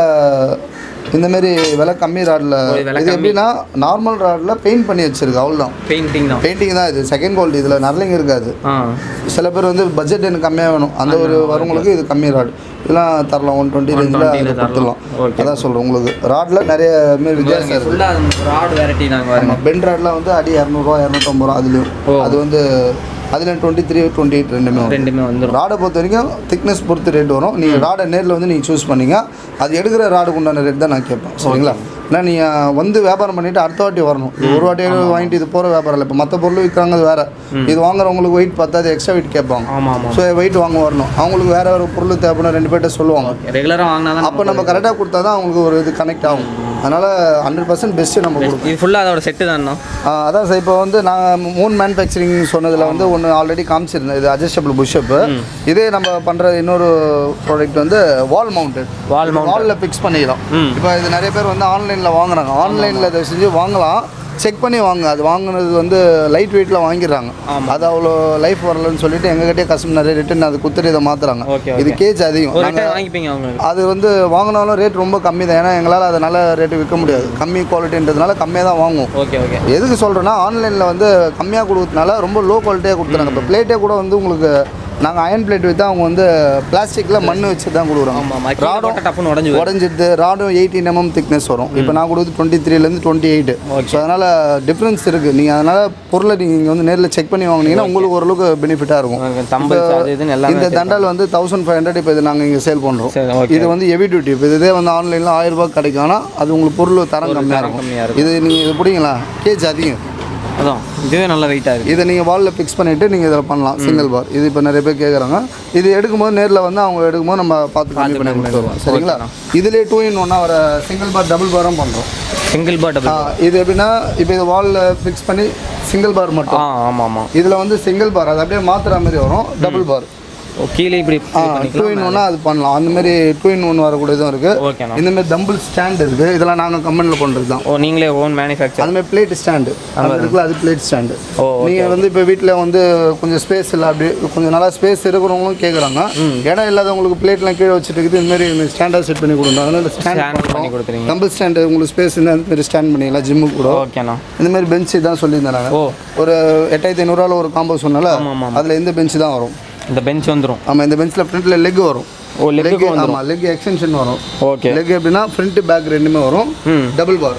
இந்தமாரி விலை கம்மி ராடில்
விலை
இது எப்படின்னா நார்மல் ராடில் பெயிண்ட் பண்ணி வச்சிருக்கு அவ்வளோதான்
பெயிண்டிங் தான்
பெயிண்டிங் தான் இது செகண்ட் குவாலிட்டி இதில் நர்லிங் இருக்காது
ஆ
சில பேர் வந்து பட்ஜெட் எனக்கு கம்மியாக வேணும் அந்த ஒரு வரவங்களுக்கு இது கம்மி ராட் இதெல்லாம் தரலாம் ஒன் டுவெண்ட்டி ரேஞ்சில்
120 ல
கொடுத்துடலாம்
ஓகே
அதான் சொல்கிறேன் உங்களுக்கு ராடில் நிறைய மாரி வித்தியாசம் இருக்குது
ஃபுல்லாக ராடு வெரைட்டி நாங்கள் பாருங்க
ஆமாம் பென் ராட்லாம் வந்து அடி இரநூறுவா இரநூத்தம்பது ரூபா அதுலேயும்
ஓ.
அது வந்து அதில் டுவெண்ட்டி த்ரீ டுவெண்ட்டி எயிட் ரெண்டுமே வரும்
ரெண்டுமே வந்துடும்
ராடை பொறுத்த வரைக்கும் திக்னஸ் பொறுத்து ரேட் வரும் நீங்கள் ராடை நேரில் வந்து நீங்கள் சூஸ் பண்ணீங்க அது எடுக்கிற ராடுக்கு உண்டான ரேட் தான் நான் கேட்பேன் சரிங்களா ஏன்னா நீங்கள் வந்து வியாபாரம் பண்ணிவிட்டு அடுத்த வாட்டி வரணும் இது ஒரு வாட்டி வாங்கிட்டு இது போகிற வியாபாரம் இல்லை இப்போ மற்ற பொருள் விற்கிறாங்க அது வேறு இது வாங்குறவங்களுக்கு வெயிட் பார்த்தாது எக்ஸ்ட்ரா வெயிட் கேட்பாங்க
ஆமாம் ஆமாம்
ஸோ வெயிட் வாங்க வரணும் அவங்களுக்கு வேறு வேறு பொருள் தேவைப்படும் ரெண்டு பேர்ட்ட சொல்லுவாங்க
ரெகுலராக வாங்கினா தான்
அப்போ நம்ம கரெக்டாக கொடுத்தா தான் அவங்களுக்கு ஒரு இது கனெக்ட் ஆகும் அதனால் ஹண்ட்ரட் பர்சன்ட் பெஸ்ட்டு நம்ம கொடுப்போம்
இது ஃபுல்லாக அதோட செட்டு தான்ண்ணா
ஆ, அதான் சார் இப்போ வந்து நான் மூன் மேனுஃபேக்சரிங் சொன்னதில் வந்து ஒன்று ஆல்ரெடி காமிச்சிருந்தேன் இது அட்ஜஸ்டபிள் புஷ்அப்பு இதே நம்ம பண்ணுற இன்னொரு ப்ராடக்ட் வந்து வால் மவுண்டட்
வால் மவுண்ட்
வாலில் ஃபிக்ஸ் பண்ணிக்கலாம்
ம்
இப்போ இது நிறைய பேர் வந்து ஆன்லைனில் வாங்குறாங்க ஆன்லைனில் இதை செஞ்சு வாங்கலாம் செக் பண்ணி வாங்க அது வாங்குனது வந்து லைட் வெயிட்டில் வாங்கிடுறாங்க
ஆமா.
அது அவ்வளோ லைஃப் வரலன்னு சொல்லிட்டு எங்ககிட்டயே கஸ்டமர் நிறைய ரிட்டன் அது குத்துட்டு இதை மாற்றுறாங்க
ஓகே
இது கேஜ் அதிகம்
ஒரு
நாங்க-
ரிட்டர்ன் வாங்கிப்பீங்க அவங்களுக்கு
அது வந்து வாங்கினாலும் ரேட் ரொம்ப கம்மி தான் ஏன்னா எங்களால் அதை நல்ல ரேட்டு விற்க முடியாது கம்மி குவாலிட்டின்றதுனால கம்மியாக தான் வாங்குவோம்
ஓகே ஓகே
எதுக்கு சொல்கிறேன்னா ஆன்லைனில் வந்து கம்மியாக கொடுக்கறதுனால ரொம்ப லோ குவாலிட்டியாக கொடுத்துறாங்க இப்போ பிளேட்டே கூட வந்து உங்களுக்கு நாங்கள் அயன் பிளேட் வைத்து அவங்க வந்து பிளாஸ்டிக்கில் மண் வச்சு தான் கொடுக்குறாங்க
ஆமாம் கீழே போட்டால் டப்புன்னு உடஞ்சி வரும்
உடஞ்சிட்டு ராடும் எயிட்டீன் எம்எம் திக்னஸ் வரும் இப்போ நான் கொடுத்து டுவெண்ட்டி த்ரீலேருந்து டுவெண்ட்டி எயிட்
Okay.
ஸோ அதனால் டிஃப்ரென்ஸ் இருக்குது நீங்கள் அதனால் பொருளை நீங்கள் வந்து நேரில் செக் பண்ணி வாங்குனீங்கன்னா உங்களுக்கு ஓரளவுக்கு பெனிஃபிட்டாக இருக்கும்
தம்பல் அது இதுன்னு எல்லாமே
இந்த தண்டால் வந்து தௌசண்ட் ஃபைவ் ஹண்ட்ரட் இப்போ இது நாங்கள் இங்கே சேல் பண்ணுறோம்
சரி ஓகே
இது வந்து ஹெவி டியூட்டி இப்போ இதே வந்து ஆன்லைனில் ஆயிரம் ரூபாய் கிடைக்கும் ஆனால் அது உங்களுக்கு பொருள் தரம் கம்மியாக
தரம்
இருக்கும்
கம்மியாக இருக்கும்
இது நீங்கள் இது பிடிங்களா கேஜ் அதிகம்
அதான் இதுவே நல்ல வெயிட்டாக இருக்குது
இதை நீங்கள் வாலில் ஃபிக்ஸ் பண்ணிவிட்டு நீங்கள் இதில் பண்ணலாம் சிங்கிள் பார் இது இப்போ நிறைய பேர் கேட்குறாங்க இது எடுக்கும்போது நேரில் வந்து அவங்க எடுக்கும்போது நம்ம பார்த்து கம்மி பண்ணி கொடுத்துருவோம் சரிங்களா இதுலேயே டூ இன் ஒன்னாக வர சிங்கிள் பார் டபுள் பாரும் பண்ணுறோம்
சிங்கிள் பார் டபுள்
இது எப்படின்னா இப்போ இது வாலில் ஃபிக்ஸ் பண்ணி சிங்கிள் பார்
ஆ
மட்டும்
ஆமாம் ஆமாம்
இதில் வந்து சிங்கிள் பார் அது அப்படியே மாற்றுற மாதிரி வரும் டபுள் பார்
ஓ கீழே இப்படி
டூ
பண்ணிக்கலாம்
இன் ஒன்னா அது பண்ணலாம் அந்த மாதிரி டூ இன் ஒன் வரக்கூடியதும் இருக்குது
ஓகேண்ணா
இந்த மாதிரி டம்பிள் ஸ்டாண்ட் இருக்குது இதெல்லாம் நாங்கள் கம்பெனியில் பண்ணுறது தான்
ஓ நீங்களே ஓன் மேனுஃபேக்சர்
அது மாதிரி பிளேட் ஸ்டாண்டு அது இருக்குல்ல அது பிளேட் ஸ்டாண்டு
ஓ
நீங்கள் வந்து இப்போ வீட்டில் வந்து கொஞ்சம் ஸ்பேஸ் இல்லை அப்படி கொஞ்சம் நல்லா ஸ்பேஸ் இருக்கிறவங்களும் கேட்குறாங்க இடம் இல்லாதவங்களுக்கு பிளேட்லாம் கீழே வச்சுட்டு இருக்குது இந்த மாதிரி ஸ்டாண்டாக செட் பண்ணி கொடுங்க அதனால
ஸ்கேன்
ஸ்டாண்ட்
பண்ணி கொடுத்துறீங்க
டம்பிள் ஸ்டாண்டு உங்களுக்கு ஸ்பேஸ் இருந்தால் அந்த மாதிரி ஸ்டாண்ட் பண்ணிக்கலாம் ஜிம்முக்கு கூட
ஓகேண்ணா
இந்த மாதிரி பெஞ்ச் தான் சொல்லியிருந்தாங்க
ஓ
ஒரு எட்டாயிரத்தி ஐநூறுரூவாவில் ஒரு காம்போ சொன்னால
ஆமாம் ஆமாம்
அதில் இந்த பெஞ்ச் தான் வரும்
இந்த பெஞ்ச் வந்துடும்
ஆமாம் இந்த பெஞ்சில் ஃப்ரண்ட்டில் லெக் வரும்
ஓ லெக்கு வந்துடும்
ஆமாம் லெக் எக்ஸ்டென்ஷன் வரும்
ஓகே
லெக் எப்படின்னா ஃப்ரண்ட் பேக் ரெண்டுமே வரும்
ம்
டபுள் பார்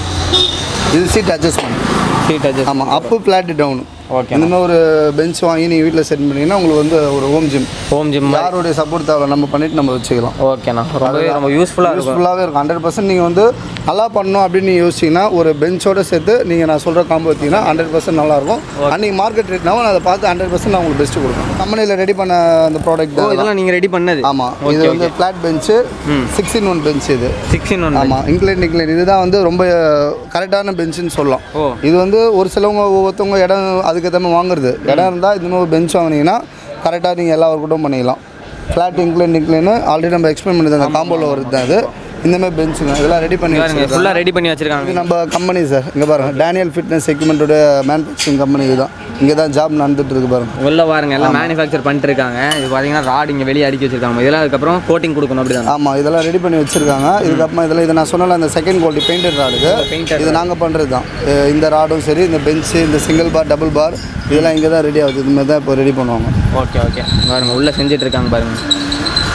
இது சீட் அட்ஜஸ்ட்மெண்ட்
சீட் அட்ஜஸ்ட்
ஆமாம் அப்பு ஃப்ளாட் டவுன்
ஓகே
இந்த மாதிரி ஒரு பெஞ்ச் வாங்கி நீங்கள் வீட்டில் செட் பண்ணீங்கன்னா உங்களுக்கு வந்து ஒரு ஹோம் ஜிம்
ஹோம் ஜிம்
யாருடைய சப்போர்ட் தேவை நம்ம பண்ணிட்டு நம்ம வச்சுக்கலாம்
ஓகேண்ணா ரொம்பவே ரொம்ப யூஸ்ஃபுல்லாக இருக்கும்
யூஸ்ஃபுல்லாகவே இருக்கும் ஹண்ட்ரட் பர்சன்ட் நீங்கள் வந்து நல்லா பண்ணணும் அப்படின்னு நீங்கள் யோசிச்சிங்கன்னா ஒரு பெஞ்சோட சேர்த்து நீங்கள் நான் சொல்கிற காம்போ வச்சிங்கன்னா ஹண்ட்ரட் பர்சன்ட் நல்லாயிருக்கும் அன்றைக்கி மார்க்கெட் ரேட்னாவும் நான் அதை பார்த்து ஹண்ட்ரட் பர்சன்ட் நான் உங்களுக்கு பெஸ்ட்டு கொடுப்பேன் கம்பெனியில் ரெடி பண்ண அந்த ப்ராடக்ட்
ஓ
தான்
இதெல்லாம் நீங்கள் ரெடி பண்ணது
ஆமாம் இது வந்து flat bench six in one bench இது
சிக்ஸ் இன் ஒன்
ஆமாம் இன்க்ளைன் இன்க்ளைன் இதுதான் வந்து ரொம்ப கரெக்டான பெஞ்சுன்னு சொல்லலாம்
ஓ
இது வந்து ஒரு சிலவங்க ஒவ்வொருத்தவங்க இடம் அதுக்கேற்ற மாதிரி வாங்குறது இடம் இருந்தால் இந்த மாதிரி பெஞ்ச் வாங்குனீங்கன்னா கரெக்டாக நீங்கள் எல்லா ஒர்க்கும் பண்ணிக்கலாம் ஃப்ளாட் இன்க்ளைன் இன்க்ளைனு ஆல்ரெடி நம்ம எக்ஸ்பிளைன் பண்ணி அந்த காம்போவில் வருது தான் அது இந்த மாதிரி பெஞ்சுங்க இதெல்லாம் ரெடி பண்ணி
பாருங்க
வச்சிருக்காங்க.
ஃபுல்லாக ரெடி பண்ணி வச்சிருக்காங்க
இது நம்ம கம்பெனி சார் இங்கே பாருங்க டேனியல் ஃபிட்னஸ் எக்யூப்மெண்ட்டோட மேனுஃபேக்சரிங் கம்பெனி இதுதான் இங்கே தான் ஜாப் நடந்துட்டு இருக்கு பாருங்க
உள்ள பாருங்க எல்லாம் மேனுஃபேக்சர் பண்ணிட்டு இருக்காங்க இது பார்த்தீங்கன்னா ராட் இங்கே வெளியே அடிக்க வச்சிருக்காங்க இதெல்லாம் அதுக்கப்புறம் கோட்டிங் கொடுக்கணும் அப்படி தானே
ஆமாம் இதெல்லாம் ரெடி பண்ணி வச்சிருக்காங்க இதுக்கப்புறமா இதெல்லாம் இதை நான் சொன்னல அந்த செகண்ட் குவாலிட்டி பெயிண்டட் ராடுக்கு
Painted
இது நாங்கள் பண்ணுறது தான் அஹ் இந்த ராடும் சரி இந்த பெஞ்சு இந்த சிங்கிள் பார் டபுள் பார் இதெல்லாம் இங்கே தான் ரெடி ஆகுது இதுமாதிரி தான் இப்போ ரெடி பண்ணுவாங்க
ஓகே ஓகே பாருங்க உள்ள செஞ்சுட்டு இருக்காங்க பாருங்க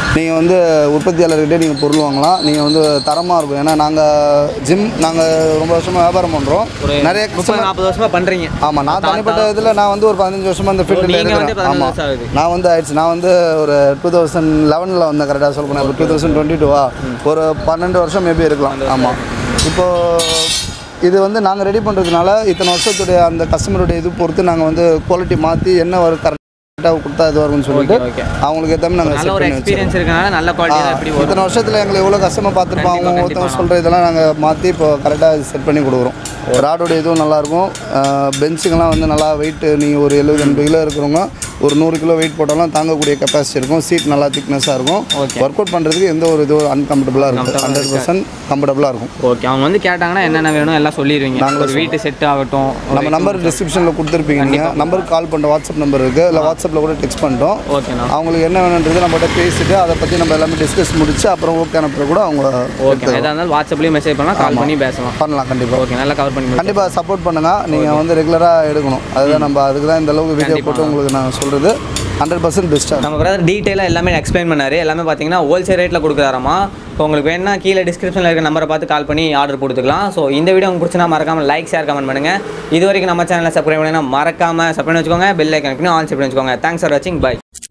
நீங்கள் வந்து உற்பத்தியாளர்கிட்டே நீங்கள் பொருள் வாங்கலாம் நீங்கள் வந்து தரமாக இருக்கும் ஏன்னா நாங்கள் ஜிம் நாங்கள் ரொம்ப வருஷமாக வியாபாரம் பண்ணுறோம்
ஒரு
நிறைய
முப்பது
customer-
நாற்பது வருஷமா பண்றீங்க
ஆமாம் நான் தனிப்பட்ட இதில் நான் வந்து ஒரு பதினஞ்சு வருஷமாக இந்த ஃபீல்டில்
நீங்க வந்து
இருக்கிறேன்
பதினஞ்சு
ஆமாம்
வருஷம் ஆகுது.
நான் வந்து ஆயிடுச்சு நான் வந்து ஒரு டூ தௌசண்ட் லெவனில் வந்தேன் கரெக்டாக சொல்ல போனேன் இப்போ டூ தௌசண்ட் டுவெண்ட்டி டூவா ஒரு பன்னெண்டு வருஷம் மேபி இருக்கலாம் ஆமாம் இப்போது இது வந்து நாங்கள் ரெடி பண்ணுறதுனால இத்தனை வருஷத்துடைய அந்த கஸ்டமருடைய இது பொறுத்து நாங்கள் வந்து குவாலிட்டி மாற்றி என்ன வரும் கரெக்டாக கொடுத்தா இது வரும்னு சொல்லிட்டு
ஓகே
அவங்களுக்கு ஏற்ற மாதிரி நாங்கள்
நல்ல
செட்
ஒரு
பண்ணி வச்சிருக்கோம்
எக்ஸ்பீரியன்ஸ் இருக்கனால நல்ல குவாலிட்டி எப்படி வரும்
இத்தனை வருஷத்தில் எங்களை எவ்வளோ கஷ்டமாக பார்த்துருப்போம் அவங்க
கண்டிப்பா,
ஒருத்தவங்க
கண்டிப்பா.
சொல்கிற இதெல்லாம் நாங்கள் மாற்றி இப்போ கரெக்டாக செட் பண்ணி கொடுக்குறோம் ராடோட இதுவும் நல்லாயிருக்கும் பெஞ்சுக்கெல்லாம் வந்து நல்லா வெயிட் நீங்கள் ஒரு எழுபது எண்பது கிலோ இருக்கிறவங்க ஒரு நூறு கிலோ வெயிட் போட்டாலும் தாங்கக்கூடிய கெப்பாசிட்டி இருக்கும் சீட் நல்லா திக்னஸாக இருக்கும்
Okay.
ஒர்க் அவுட் பண்ணுறதுக்கு எந்த ஒரு இதுவும் அன்கம்ஃபர்டபுளாக இருக்கும்
Comfortable
ஹண்ட்ரட் பர்சன்ட் கம்ஃபர்டபுளாக இருக்கும்
ஓகே அவங்க வந்து கேட்டாங்கன்னா என்னென்ன வேணும் எல்லாம் சொல்லிடுவீங்க
நாங்களே
ஒரு வீட்டு செட் ஆகட்டும் ஒரு
நம்ம நம்பர் டிஸ்கிரிப்ஷனில் கொடுத்துருப்பீங்க நீங்கள் நம்பருக்கு கால் பண்ணுற வாட்ஸ்அப் நம்பர் இருக்குது இல்லை வாட்ஸ்அப்பில் கூட டெக்ஸ்ட் பண்ணிட்டோம்
ஓகேண்ணா
அவங்களுக்கு என்ன வேணுன்றது நம்மகிட்ட பேசிட்டு அதை பற்றி நம்ம எல்லாமே டிஸ்கஸ் முடிச்சு அப்புறம் ஓகே அனுப்புற கூட அவங்க
ஓகே எதாக இருந்தாலும் வாட்ஸ்அப்லேயும் மெசேஜ் பண்ணலாம் கால் பண்ணி பேசலாம்
பண்ணலாம் கண்டிப்பாக
ஓகே நல்லா கவர் பண்ணி முடிச்சு.
கண்டிப்பாக சப்போர்ட் பண்ணுங்க நீங்கள் வந்து ரெகுலராக எடுக்கணும் அதுதான் நம்ம அதுக்கு தான் இந்த அளவுக்கு வீடியோ போட்டு உங்களுக்கு நான் சொல்கிறது ஹண்ட்ரட் பர்சன்ட் பெஸ்ட்டாக
நம்ம பிரதர் டீட்டெயிலாக எல்லாமே எக்ஸ்பிளைன் பண்ணாரு எல்லாமே பார்த்தீங்கன்னா ஹோல்சேல் ரேட்டில் கொடுக்குறாராமா இப்போ உங்களுக்கு வேணா கீழே டிஸ்கிரிப்ஷனில் இருக்க நம்பரை பார்த்து கால் பண்ணி ஆர்டர் கொடுத்துக்கலாம் ஸோ இந்த வீடியோ உங்களுக்கு பிடிச்சினா மறக்காம லைக் ஷேர் கமெண்ட் பண்ணுங்கள் இது வரைக்கும் நம்ம சேனலை சப்ஸ்கிரைப் பண்ணி மறக்காம சப்ஸ்கிரைப் வச்சுக்கோங்க பெல் ஐக்கன் ஆல் செட் பண்ணி வச்சுக்கோங்க தேங்க்ஸ் ஃபார் வாட்சிங் பை